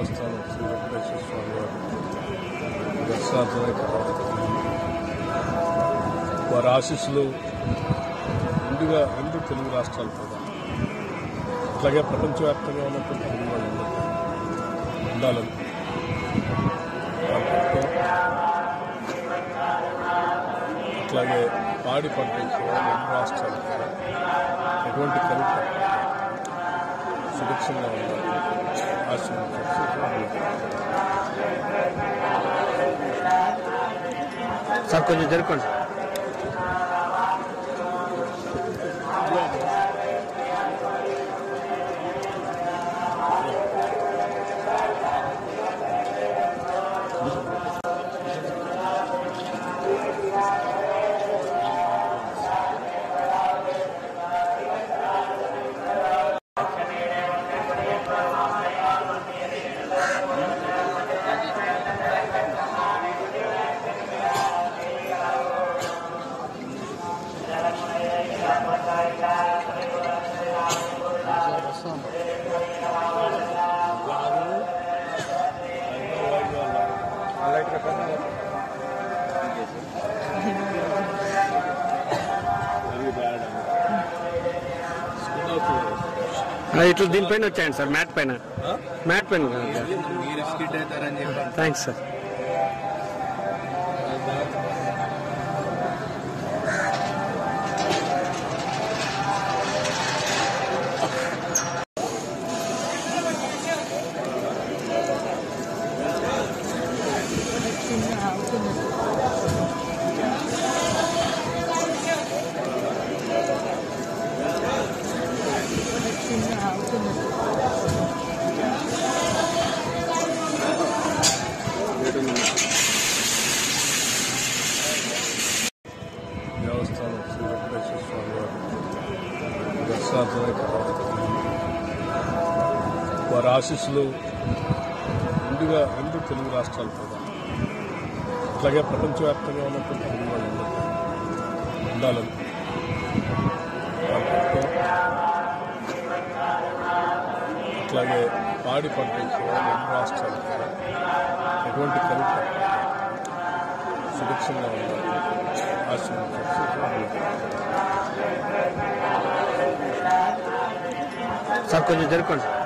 దేవస్థానం శ్రీ వెంకటేశ్వర స్వామి వారి దర్శనార్థమై వారి ఆశీస్సులు ముందుగా రెండు తెలుగు రాష్ట్రాలు కూడా అట్లాగే ప్రపంచవ్యాప్తంగా ఉన్నటువంటి తెలుగు వాళ్ళందరికీ ఉండాలని కోరుకుంటూ అట్లాగే పాడి పంటలు కూడా రెండు రాష్ట్రాలు కూడా ఎటువంటి కవిత సుభిక్షంగా ఉండాలని ఆశీర్వదించారు సార్ కొంచెం జరుపుకోండి ఆ, ఇట్లా దీనిపైన వచ్చాయండి సార్ మ్యాట్ పైన మ్యాట్ పైన మీరు స్కిట్ అవుతారని చెప్పి థ్యాంక్స్ సార్ చిన్న అవుతున్నది చిన్న అవుతున్నది దేవస్థానం శ్రీ వెంకటేశ్వర స్వామి వారి దర్శనార్థమై వారి ఆశీస్సులు ముందుగా రెండు తెలుగు రాష్ట్రాలు కూడా అట్లాగే ప్రపంచవ్యాప్తంగా ఉన్నటువంటి తెలుగు వాళ్ళందరికీ ఉండాలని కోరుకుంటూ అట్లాగే పాడి పంటలు కూడా రెండు రాష్ట్రాలు కూడా ఎటువంటి కవిత సుభిక్షంగా ఉండాలని ఆశీర్వదించారు సార్ కొంచెం జరుపుకోండి